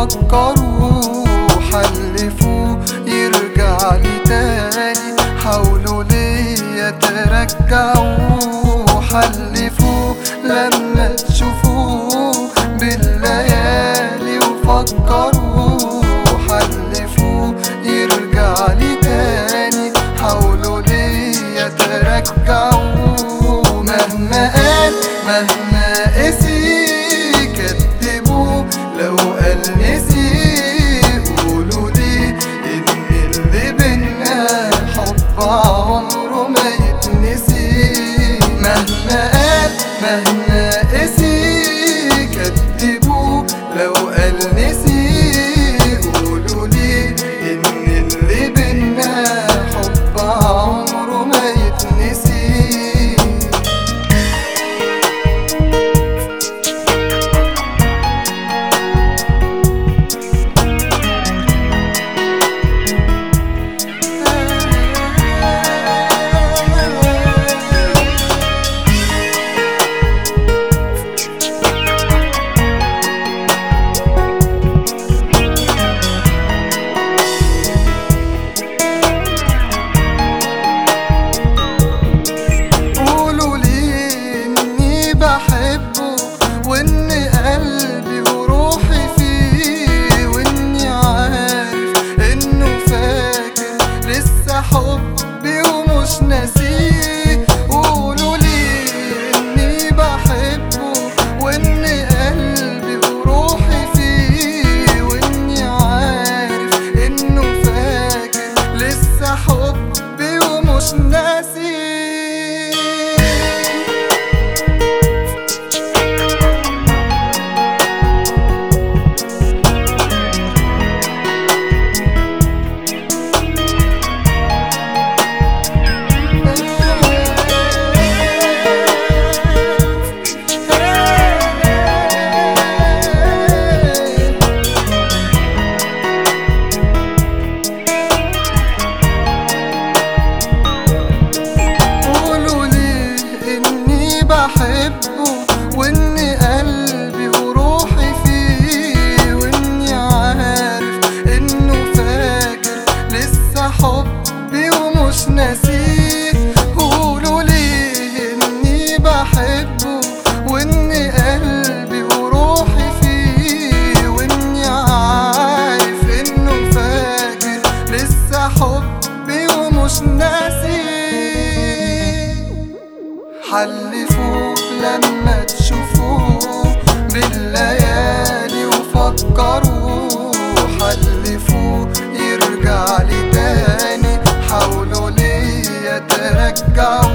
فكروا حلفوا يرجع لي تاني حاولوا ليا ترجعوا حلفوا لما تشوفوه بالليالي وفكروا حلفوا يرجع لي تاني حاولوا ليا ترجعوا مهما قال مهما قسي كدبوا لو قال نسي قولوا لي ان اللي بينا حب عمره ما يتنسي مهما قال مهما قسي كدبوا لو قال نسي قولوا لي ان اللي بينا حب عمره ما يتنسي قولوا لي اني بحبه وان قلبي وروحي فيه واني عارف انه فاكر لسه حبي ومش ناسيه قولوا لي اني بحبه وان قلبي وروحي فيه واني عارف انه فاكر لسه حبي ومش ناسيه قولوا لي اني بحبه وان قلبي وروحي فيه واني عارف انه فاكر لسه حبي ومش ناسيه قولوا لي اني بحبه وان قلبي وروحي فيه واني عارف انه فاكر لسه حبي ومش ناسيه حلفوا لما تشوفوه بالليالي وفكروا حلفوا يرجع لي تاني حاولوا ليا ترجعوا